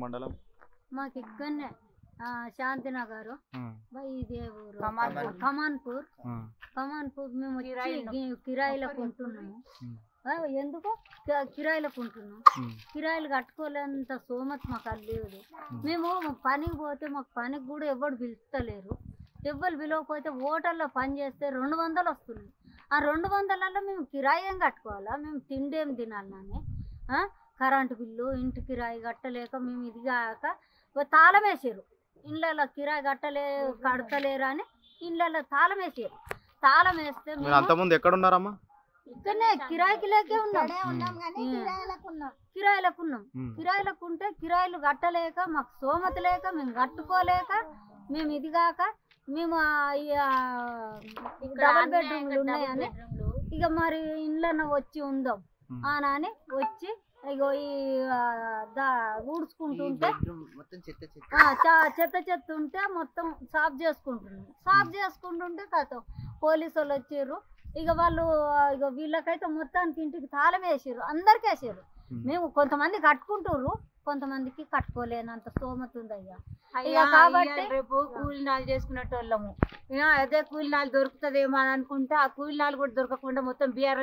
మండలం మాకు ఇక్కడనే ఆ, శాంతినగర్ ఉమ్, బై ఇదే ఊరు కమాన్పూర్. కమాన్పూర్ ఉమ్, కమాన్పూర్ మేము వచ్చి కిరాయిలు. గి- కిరాయిలకు ఉంటున్నాము ఉమ్, ఆ, ఎందుకు కి- కిరాయిలకు ఉంటున్నాం ఉమ్, కిరాయిలు కట్టుకోలేంత సోమత్ మాకు అది లేదు మేము పనికి పోతే మాకు పనికి కూడా ఎవరు పిలుస్తలేరు ఎవ్వరు పిలవకపోతే హోటల్లో పని చేస్తే రెండు వందలు వస్తుంది ఆ రెండు వందలలో మేము కిరాయి ఏం కట్టుకోవాలా మేము తిండి ఏం తినాలని కరెంటు బిల్లు ఇంటి కిరాయి కట్టలేక మేము ఇది కాక ఓ తాళం వేసారు ఇళ్ళలో కిరాయి కట్టలే కడతలేరు అని ఇళ్ళలో తాళం వేసారు తాళం వేస్తే మీరు మేము అంతకుముందు ఎక్కడ ఉన్నారమ్మా ఇక్కడనే కిరాయికి లేకే ఉన్నాం ఉన్నాం కానీ ఉమ్. కిరాయిలకు ఉన్నాం కిరాయిలకు ఉన్నాం ఉమ్, కిరాయిలకు ఉంటే కిరాయిలు కట్టలేక మాకు సోమత లేక మేము కట్టుకోలేక మేము ఇది కాక మేము ఆ ఈ ఆ డబుల్ బెడ్రూమ్లు ఉన్నాయని ఇక మరి ఇండ్లన్న వచ్చి ఉందాం ఉమ్. ఆ నాని వచ్చి ఇగో ఈ ఆ, దా ఊడ్చుకుంటుంటే మొత్తం చెత్త చెత్త ఆ, చ- చెత్త చెత్త ఉంటే మొత్తం సాఫ్ చేసుకుంటున్నాం సాఫ్ చేసుకుంటుంటే కథ పోలీసు వాళ్ళు వచ్చిర్రు ఇక వాళ్ళు ఆ, ఇక వీళ్ళకైతే మొత్తానికి ఇంటికి తాళం వేసారు అందరికి వేసారు ఉమ్. మేము కొంతమంది కట్టుకుంటుర్రు కొంతమందికి కట్టుకోలేనంత స్తోమత ఉంది అయ్యా అయ్యా ఇక కాబట్టి- ఇయ్యాల రేపు కూలి నాలు చేసుకునేటోళ్ళము ఇక అదే కూలి నాలు దొరుకుతుందేమో అని అనుకుంటే ఆ కూలి నాలు కూడా దొరకకుండా మొత్తం బీఆర్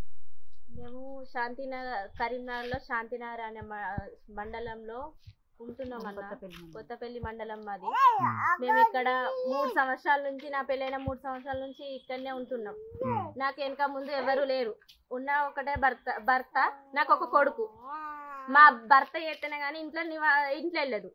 మేము శాంతినగర్ కరీంనగర్లో శాంతినగర్ అనే మ- మండలంలో ఉంటున్నాం అన్న కొత్తపల్లి మండలం మాది మేము ఇక్కడ మూడు సంవత్సరాల నుంచి నా పెళ్ళైన మూడు సంవత్సరాల నుంచి ఇక్కడనే ఉంటున్నాం ఉమ్, నాకు వెనక ముందు ఎవరు లేరు ఉన్న ఒకటే భర్త భర్త నాకు ఒక కొడుకు మా భర్త చేస్తేనే కానీ ఇంట్లో నివా ఇంట్లో వెళ్ళదు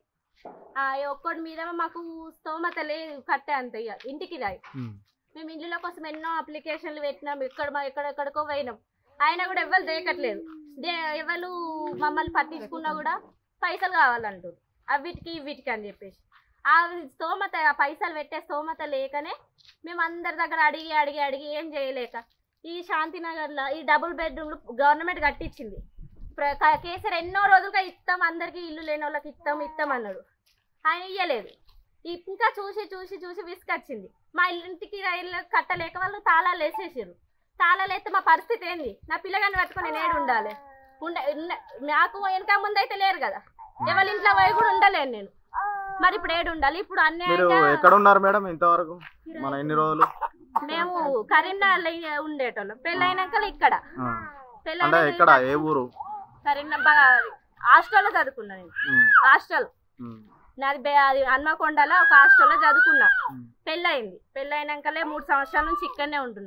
ఆ ఈ ఒక్కడి మీద మాకు స్తోమత లేదు కట్టే అంత ఇక ఇంటికి రాయి ఉమ్, మేము ఇల్లుల కోసం ఎన్నో అప్లికేషన్లు పెట్టినాం ఎక్కడ మా ఎక్కడెక్కడికో పోయినాం ఆయన కూడా ఎవరు దేకట్లేదు దే ఎవరు మమ్మల్ని పట్టించుకున్నా కూడా పైసలు కావాలంటారు అవిటికి వీటికి అని చెప్పేసి ఆ స్తోమత ఆ పైసలు పెట్టే స్తోమత లేకనే మేము అందరి దగ్గర అడిగి అడిగి అడిగి ఏం చేయలేక ఈ శాంతినగర్లో ఈ డబుల్ బెడ్రూమ్లు గవర్నమెంట్ కట్టించింది ప్ర- క- కేసీఆర్ ఎన్నో రోజులుగా ఇస్తాం అందరికి ఇల్లు లేని వాళ్ళకి ఇస్తాం ఇస్తాం అన్నాడు ఆయన ఇయ్యలేదు ఇంకా చూసి చూసి చూసి విసుకొచ్చింది మా ఇంటికి రైలు కట్టలేక వాళ్ళు తాళాలు వేసేసారు తాళాలు వేస్తే మా పరిస్థితి ఏంది నా పిల్లగాని పట్టుకొని నేను ఏడు ఉండాలి ఉండ ఉన్న- నాకు వెనక ముందు అయితే లేరు కదా ఎవరి ఇంట్లో పోయి కూడా ఉండలేను నేను మరి ఇప్పుడు ఏడు ఉండాలి ఇప్పుడు మీరు అన్యాయంగా ఎక్కడ ఉన్నారు మేడం ఇంతవరకు మన ఎన్ని రోజులు మేము కరీంనగర్ ఉండేటోళ్ళం పెళ్ళైనాక ఇక్కడ ఆ, అంటే పెళ్ళైనాక ఎక్కడ ఏ ఊరు కరీంనగర్ హాస్టల్లో చదువుకున్నా నేను ఉమ్, హాస్టల్ ఉమ్, నాది బే- అది హన్మకొండలో ఒక హాస్టల్లో చదువుకున్నా ఉమ్. పెళ్ళయింది పెళ్ళైనాకలే మూడు సంవత్సరాల నుంచి ఇక్కడనే ఉంటున్నా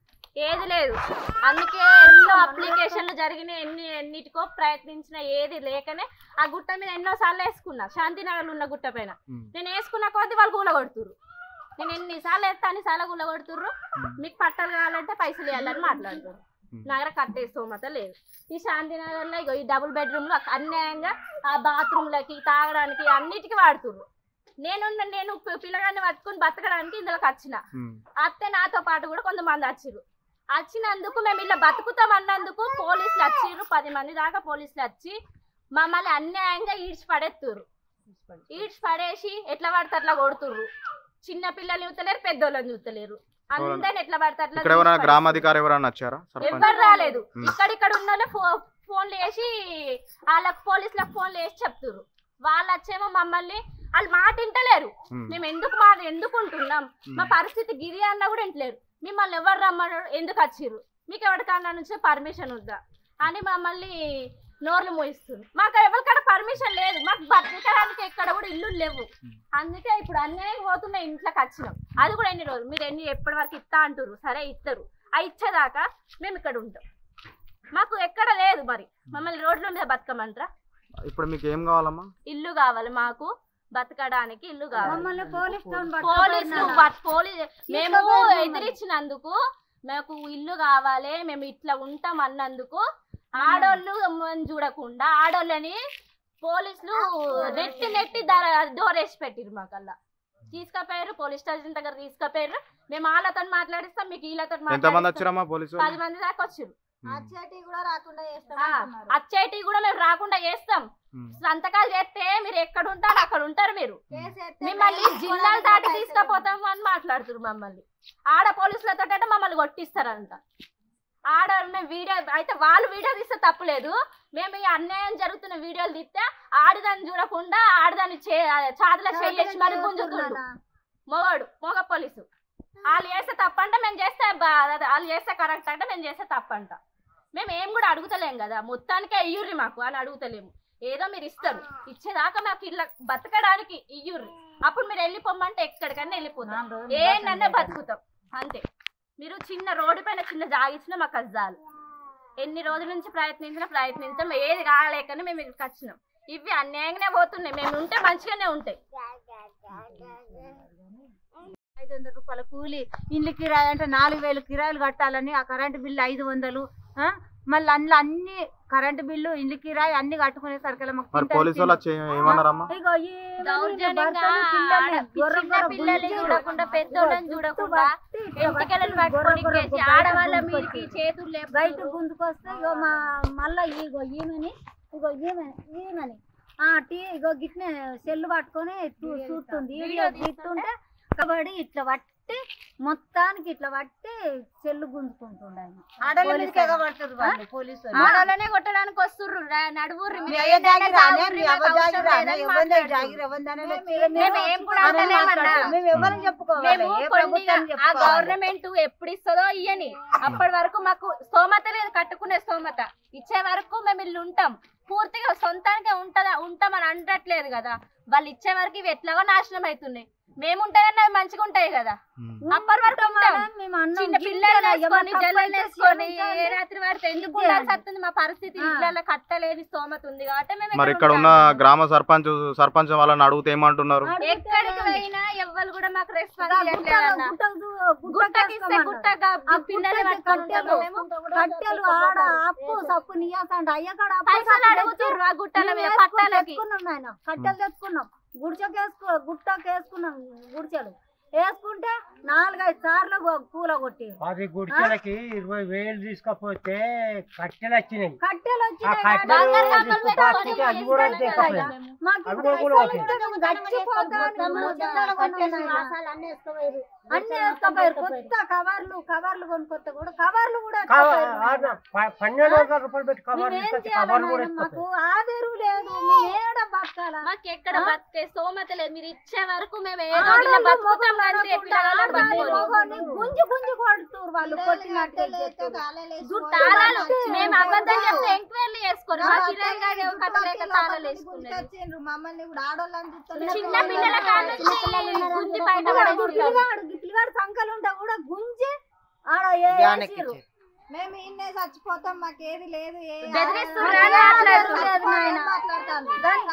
ఏది లేదు అందుకే ఎన్నో అప్లికేషన్లు జరిగినాయి ఎన్ని ఎన్నిటికో ప్రయత్నించిన ఏది లేకనే ఆ గుట్ట మీద ఎన్నో సార్లు వేసుకున్నా శాంతినగర్లో ఉన్న గుట్ట పైన ఉమ్, నేను వేసుకున్న కొద్దీ వాళ్ళు కూలగొడుతుర్రు నేను ఎన్నిసార్లు వేస్తా అన్నిసార్లు కూలగొడుతుర్రు మీకు పట్టలు కావాలంటే పైసలు ఇవ్వాలని మాట్లాడుతుర్రు ఉమ్. నా దగ్గర కట్టే స్తోమత లేదు ఈ శాంతినగర్లో ఇగో ఈ డబుల్ బెడ్రూమ్లో అన్యాయంగా ఆ బాత్రూమ్లకి తాగడానికి అన్నిటికీ వాడుతుర్రు నేను నేను పి- పిల్లగాన్ని పట్టుకొని బతకడానికి ఇందులోకి వచ్చిన ఉమ్, అత్తే నాతో పాటు కూడా కొంతమంది వచ్చిర్రు వచ్చినందుకు మేము ఇలా బతుకుతాం అన్నందుకు పోలీసులు వచ్చిర్రు పది మంది దాకా పోలీసులు వచ్చి మమ్మల్ని అన్యాయంగా ఈడ్చి పడేస్తుర్రు ఈడ్చి పడేసి ఎట్లా పడితే అట్లా కొడుతుర్రు చిన్న పిల్లల్ని చూస్తలేరు పెద్దోళ్ళని చూస్తలేరు అందరిని ఎట్లా పడితే అట్లా ఇక్కడ ఎవరైనా తీసి గ్రామాధికారి ఎవరైనా వచ్చారా సర్పంచ్ ఎవ్వరు రాలేదు ఉమ్. ఇక్కడిక్కడ ఉన్న వాళ్ళు ఫో ఫోన్లు వేసి వాళ్ళకి పోలీసులకు ఫోన్లు వేసి చెప్తుర్రు వాళ్ళు వచ్చేమో మమ్మల్ని వాళ్ళు మాట వింటలేరు ఉమ్, మేము ఎందుకు మా ఎందుకు ఉంటున్నాం మా పరిస్థితి గిరి అన్న కూడా వింటలేరు మిమ్మల్ని ఎవరు రమ్మన్నారు ఎందుకు వచ్చిర్రు మీకు ఎవరికన్నా నుంచి పర్మిషన్ ఉందా అని మమ్మల్ని నోర్లు మోయిస్తుంది మాకు ఎవరికైనా పర్మిషన్ లేదు మాకు బతకడానికి ఎక్కడ కూడా ఇల్లు లేవు అందుకే ఇప్పుడు అన్యాయం పోతున్న ఇంట్లోకి వచ్చినాం అది కూడా ఎన్ని రోజులు మీరు ఎన్ని ఎప్పటి వరకు ఇస్తా అంటారు సరే ఇస్తారు ఆ ఇచ్చేదాకా మేము ఇక్కడ ఉంటాం మాకు ఎక్కడ లేదు మరి మమ్మల్ని రోడ్ల మీద బతకమంటారా ఇప్పుడు మీకు ఏం కావాలమ్మా ఇల్లు కావాలి మాకు బతకడానికి ఇల్లు కావాలి మమ్మల్ని పోలీస్ టౌన్ పోలీసులు పట్టుకోపోయినారా? బట్ పోలీస్ మేము తీసుకుపోయినారు ఎదిరించినందుకు మాకు ఇల్లు కావాలి మేము ఇట్లా ఉంటాం అన్నందుకు ఆడోళ్ళు మమ్మల్ని చూడకుండా ఆడోళ్ళని పోలీసులు నెట్టి నెట్టి డోర్ వేసి పెట్టిరు మాకల్లా తీసుకపోయారు పోలీస్ స్టేషన్ దగ్గర తీసుకపోయారు మేము వాళ్ళతో మాట్లాడిస్తాం మీకు వీళ్ళతో ఎంతమంది మాట్లాడిస్తాం వచ్చారమ్మా పోలీసు వాళ్ళు? పది మంది దాకా వచ్చారు ఉమ్, అచ్చేటి కూడా రాకుండా ఆ, అచ్చేటి కూడా మేము రాకుండా చేస్తాం ఉమ్, సంతకాలు చేస్తే మీరు ఎక్కడ ఉంటారు అక్కడ ఉంటారు మీరు మిమ్మల్ని జిల్లాలు దాటి తీసుకుపోతాము అని మాట్లాడుతున్నారు మమ్మల్ని ఆడ పోలీసులతో మమ్మల్ని కొట్టిస్తారంట ఆడవాళ్ళని వీడియో అయితే వాళ్ళు వీడియో తీస్తే తప్పులేదు మేము ఈ అన్యాయం జరుగుతున్న వీడియోలు తీస్తే ఆడదాన్ని చూడకుండా ఆడదాన్ని చే చాదల చేసి మరి గుంజుతుండు మొగడు మొగ పోలీసు వాళ్ళు చేస్తే తప్పంట మేము చేస్తే బా- అదే వాళ్ళు చేస్తే కరెక్ట్ అంటే మేము చేస్తే తప్పంట మేము ఏం కూడా అడుగుతలేం కదా మొత్తానికే ఇయ్యుర్రి మాకు అని అడుగుతలేము ఏదో మీరు ఇస్తారు ఇచ్చేదాకా మాకు ఇట్లా బతకడానికి ఇయ్యుర్రి అప్పుడు మీరు వెళ్ళిపోమంటే ఎక్కడికన్నా వెళ్ళిపోతాం ఏంటన్నా బతుకుతాం అంతే మీరు చిన్న రోడ్డు పైన చిన్న జాగిచ్చినా మాకు అది చాలు ఎన్ని రోజుల నుంచి ప్రయత్నించినా ప్రయత్నించాం ఏది కాలేకనే మేము ఇక్కడికి వచ్చినాం ఇవి అన్యాయంగానే పోతున్నాయి మేము ఉంటే మంచిగానే ఉంటాయి ఐదు వందల రూపాయల కూలి ఇల్లు కిరాయి అంటే నాలుగు వేలు కిరాయిలు కట్టాలని ఆ కరెంటు బిల్లు ఐదు వందలు ఆ? మళ్ళీ అందులో అన్ని కరెంటు బిల్లు ఇల్లు కిరాయి అన్ని కట్టుకునేసరికి మాకు మరి తింటానికి పోలీసు వాళ్ళు వచ్చి ఏమన్నారమ్మా ఇగో ఈ దౌర్జన్యంగా భర్తలు, పిల్లల్ని ఆడ- గొర్రె చిన్న గొర్రె పిల్లల్ని గుంజురు. చూడకుండా పెద్దోళ్ళని ఇగో చూడకుండా జుట్టు పట్టి, ఇట్లా ఎంటికలను పట్టి, పట్టుకొని గొర్రె ఎక్కేసి గొర్రె ఆడవాళ్ళ బయట మీదకి గుంజుకొచ్చి. చేతులు బయట లేపుకుంటూ గుంజుకొస్తే ఇగో మా మళ్ళా ఇగో ఈమెని ఇగో ఈమెని ఈమెని ఆ టీ ఇగో గిట్నే సెల్లు పట్టుకొని చూ- చూస్తుంది వీడియో తీస్తుంటే కబడ్డీ ఇట్లా పట్టి మొత్తానికి ఇట్లా పట్టి సెల్లు గుంజుకుంటుండే ఆయన. ఆడోళ్ళ పోలీసు మీదకి ఎగబడుతుర్రు వాళ్ళు పోలీసు వాళ్ళు. ఆడవాళ్ళనే కొట్టడానికి వస్తుర్రు రా- నడువుర్రి మీ మీరు అయ్య ఏదైనా జాగిరానే, తాగుర్రి, మీ మాకు అవ్వ అవసరం జాగిరానే, లేదని ఎవరిదో మాట్లాడుతుర్రు. జాగిర, ఎవరిదానే వచ్చి మేము ఏం కూడా అని అంటలేమన్నా. మాట్లాడుతుర్రు. మేము ఎవరిని చెప్పుకోవాలి మేము ఏ కొన్ని ప్రభుత్వాన్ని ఆ చెప్పుకోవాలి గవర్నమెంట్ ఎప్పుడు ఇస్తుందో ఇయ్యని అప్పటి వరకు మాకు స్తోమత లేదు కట్టుకునే స్తోమత ఇచ్చే వరకు మేము ఇల్లు ఉంటాం పూర్తిగా సొంతానికే ఉంటదా ఉంటామని అనట్లేదు కదా వాళ్ళు ఇచ్చే వరకు ఇవి ఎట్లాగో నాశనం అవుతున్నాయి మేము ఉంటే కన్నా అవి మంచిగా ఉంటాయి కదా అప్పటి వరకు ఉంటాం మేడం, మేము అన్నం చిన్న గింజలు పిల్లలు ఎవరు వేసుకొని తప్పు జల్లలు అయితే వేసుకొని క్షమించండి. ఏ రాత్రి వాడితే ఎందుకు ఇది ఉండాల్సి చేయండి. వస్తుంది మా పరిస్థితి ఆ. ఇళ్ళలో కట్టలేని స్తోమత ఉంది కాబట్టి మేము మరి ఇక్కడ ఇక్కడ ఉన్న ఉంటాం. గ్రామ సర్పంచ్ సర్పంచ్ వాళ్ళని అడిగితే ఏమంటున్నారు ఎక్కడికి పోయినా ఎవ్వరు కూడా మాకు రెస్పాన్స్ గుట్టలు- చేయట్లేదన్న గుట్టలు- గుట్టకి గుట్టకి ఇస్తే గుట్టగా ఆ పిల్లలు గుట్టకి పట్టుకొని కట్టెలు ఉంటాము మేము. కట్టెలు ఆడ అప్పు సప్పు నియాసండి అయ్యకాడ అప్పు పైసలు సప్పు అడుగుతుర్రు ఆ గుట్టల మేము మీద వేసుకొని పట్టాలకి తెచ్చుకున్నాం నాయన కట్టెలు తెచ్చుకున్నాం గుడిచకి వేసుకో గుట్టకి వేసుకున్నాం గుడిచెలు వేసుకుంటే నాలుగైదు సార్లు గో- కూల కొట్టి పది గుడిసెలకి ఇరవై వేలు తీసుకపోతే కట్టెలు వచ్చినాయి కట్టెలు వచ్చినాయి ఆ కానీ కట్టెలు బంగారు తీసుకు కప్పలు పార్టీకి పెట్టుకొని అది కూడా వేసుకొని తెకపోయాయి. కదా మేము. మాకు అవి ఇప్పుడు కూడా పైసలు ఓకే. ఉంటే మేము గడిచిపోతామని ముచ్చటలు కొన్నాం నాయన. అన్ని వేసుకోపోయారు కొత్త కవర్లు కవర్లు కొనుక్కొస్తే కూడా కవర్లు కూడా కవ- ఎత్తుకపోయారు ఆడ నాయన. ప- పన్నెండు వందల రూపాయలు పెట్టి కవర్ మేమేం తీసుకొచ్చి చేయాలి కవర్ కూడా నాయన? మాకు ఎత్తుకపోయాయి. ఆదరు లేదు మేము ఏడ బతకాలా మాకు ఎక్కడ బతికే స్తోమత లేదు మీరు ఇచ్చే వరకు మేము ఏదో ఆడోళ్ళు ఇలా బతుకుతాం మొగోళ్ళు అంటే ఎట్లా ఆడకుండా కావాలో ఆడదాని బతుకోవాలి. మొగోని గుంజు గుంజు కొడుతురు వాళ్ళు కొట్టినట్టు తాళాలు మేము అబద్ధం చెప్తే ఎంక్వైరీ చేసుకోరు మా కిరాయిగా కట్టలేక తాళాలు వేసుకున్నారు మమ్మల్ని కూడా ఆడోళ్ళని చూస్తే చిన్న పిల్లల కాడ నుంచి గుంజి బయట పడేస్తున్నారు. పిల్లగాడు పిల్లగాడు సంకలు ఉంటే కూడా గుంజి ఆడ వేసిర్రు. మేము ఇన్నే చచ్చిపోతాం మాకు ఏది లేదు ఏ బెదిరిస్తుర్రు ఆ- అని మాట్లాడుతుర్రు. లేదు నాయన. మాట్లాడతాను.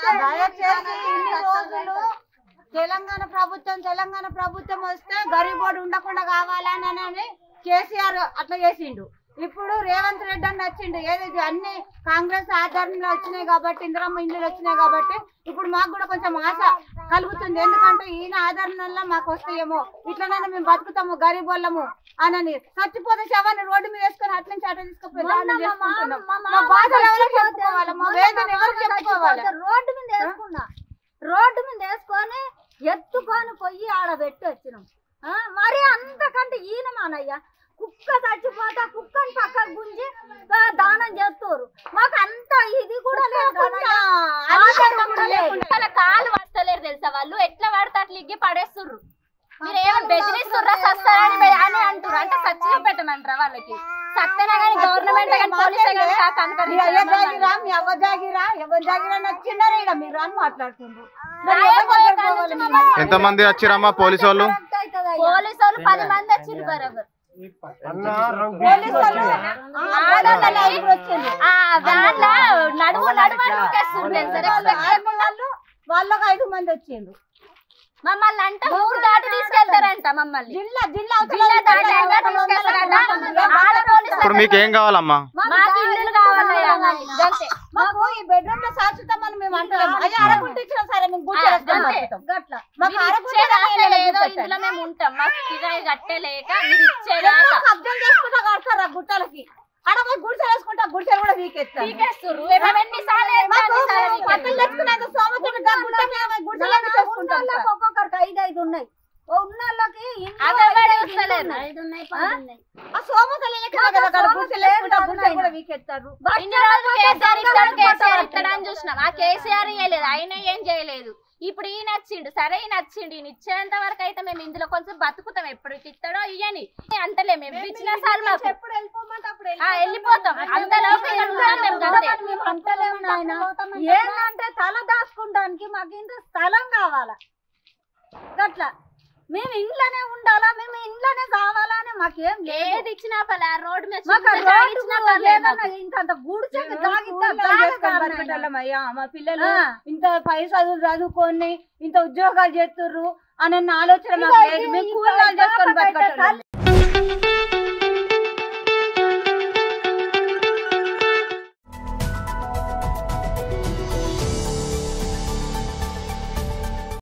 దయచేసి ఇన్ని రోజులు తెలంగాణ ప్రభుత్వం తెలంగాణ ప్రభుత్వం వస్తే గరీబోడు ఉండకుండా కావాలని అని కేసీఆర్ అట్లా చేసిండు ఇప్పుడు రేవంత్ రెడ్డి అని వచ్చిండు ఏది అన్ని కాంగ్రెస్ ఆధారంలో వచ్చినాయి కాబట్టి ఇందిరమ్మ ఇండ్లు వచ్చినాయి కాబట్టి ఇప్పుడు మాకు కూడా కొంచెం ఆశ కలుగుతుంది ఎందుకంటే ఈయన ఆధారంలో మాకు వస్తాయేమో ఇట్లనైనా మేము బతుకుతాము గరీబ్ వాళ్ళము అనని చచ్చిపోతే శవాన్ని రోడ్డు మీద వేసుకొని అట్ల నుంచి అట్లా తీసుకుపోయి మొన్న దానం మా చేసుకుంటున్నాం. మామ- మా మా మామ బాధలు ఎవరికి చచ్చిపోతే- చెప్పుకోవాలి మా మొన్న వేదన మా ఎవరికి మామ చెప్పుకోవాలి చచ్చిపోతే రోడ్డు మీద వేసుకున్నా రోడ్డు మీద వేసుకొని ఎత్తుకొని పోయి ఆడ పెట్టి వచ్చినాం ఆ, మరి అంతకంటే ఈయన మానయ్య కుక్క చచ్చిపోతే ఆ కుక్కని పక్కకు గుంజి ఆ, దానం చేస్తారు మాకు అంత ఇది కూడా లేదు లేకుండా కదయ్య. ఆధారం కూడా లేకుండా అసలు కాలు వస్తలేరు తెలుసా వాళ్ళు ఎట్లా పడితే అట్లా ఇగ్గి పడేస్తుర్రు మీరు ఏమో బెదిరిస్తుర్రా సస్తారని బె- అని అంటారు అంటే సచ్చిగా పెట్టమంటారా వాళ్ళకి సత్తనా కానీ గవర్నమెంట్ కానీ పోలీసే కానీ కాక మీ అయ్య జాగిరా మీ అవ్వ జాగిరా ఎవరు జాగిరా నచ్చిండారా ఇక్కడ మీరు అని మాట్లాడుతుండ్రు మరి రాయే ఎవరి పోయే దగ్గర కాడ పోవాలి నుంచి మేము? ఎంతమంది వచ్చిరమ్మా పోలీసు వాళ్ళు కరెక్ట్ అవుతుందయ్య. పోలీసు వాళ్ళు పది మంది వచ్చిండ్రు బరాబర్ అన్న రంగు పోలీసు వాళ్ళు వచ్చినాయి. ఆ, ఆడోళ్ళ నలుగురు వచ్చిండ్రు. ఆ వ్యాన్ లో నడుము నడుము నూకేస్తుంది తెలుసా ఆడోళ్ళు వాళ్ళకి ఐదు మంది వచ్చిండ్రు మమ్మల్ని అంటే ఊరు దాటి తీసుకెళ్తారంట మమ్మల్ని జిల్లా జిల్లా జిల్లా దాటి ఎక్కడ తీసుకెళ్తారంట ఆడవాళ్ళు ఇప్పుడు మీకు ఏం కావాలమ్మా మాకు ఇల్లులు కావాలయ్యా అంతే మాకు ఈ బెడ్రూమ్ లో శాశ్వతం అని మేము అంటున్నాము అయ్యా అరకుంటే ఇచ్చినా సరే మేము కూర్చోలేస్తాం అంతే. బతుకుతాం. గట్ల మాకు మీరు అరకుంటే ఇచ్చేదాకా ఏదో ఇందులో మేము ఉంటాం మాకు కిరాయి కట్టలేక మీరు ఇచ్చేదాకా కబ్జం చేసుకుంటా కడతారు ఆ గుట్టలకి ఆడ పోయి గుడిసెలు వేసుకుంటా గుడిసెలు కూడా వీకెత్తారు పీకేస్తుర్రు మేము ఎన్నిసార్లు వేస్తే మాకు అన్నిసార్లు బట్టలు పీకేస్తుర్రు. తెచ్చుకున్నంత సోమతుడు గుట్ట మీద పోయి గుడిసెలు చేసుకుంటాం ఉన్నోళ్ళకి ఒక్కొక్కరికి ఐదు ఐదు ఉన్నాయి ఓ ఉన్నోళ్ళకి అంగన్వాడీ వస్తలేరు ఐదు ఉన్నాయి పది ఉన్నాయి ఆ సోమతలు ఎక్కడ కదా అక్కడ గుడిసెలు వేసుకుంటా గుడిసెలు కూడా వీకెత్తారు ఇన్ని రోజులు కేసీఆర్ ఇస్తాడు కేసీఆర్ ఇస్తాడు అని చూసినాం ఆ కేసీఆర్ ఇయ్యలేదు ఆయన ఏం చేయలేదు ఇప్పుడు ఈయన వచ్చిండు సరే ఈయన వచ్చిండు ఈయన ఇచ్చేంత వరకు అయితే మేము ఇందులో కొంచెం బతుకుతాం ఎప్పుడు ఇస్తాడో ఇయ్యని అంతలే మేము ఇచ్చినా సార్ మాకు ఎప్పుడు వెళ్ళిపోమంటే అప్పుడు ఆ, వెళ్ళిపోతాం అంతలోపు ఇక్కడ ఉంటాం మేము గంతే మేము అంటలేము నాయన ఏంటంటే తల దాచుకోవడానికి మాకు ఇంత స్థలం కావాలా గట్లా మేము ఇంట్లోనే ఉండాలా మేము ఇంట్లోనే కావాలా అని మాకేం లేదు ఏది ఇచ్చినా పర్లే ఆ రోడ్డు మీద మాకు చిన్న జాగా ఇచ్చినా పర్లేదు ఏదన్నా మాకు. ఇంకంత గుడిసె జాగిద్దాం అయ్యా మా పిల్లలు ఇంత పై చదువు చదువుకొని ఇంత ఉద్యోగాలు చేస్తుర్రు అనే ఆలోచన మాకు లేదు మేము కూలీలు చేసుకొని బతకటోళ్ళం.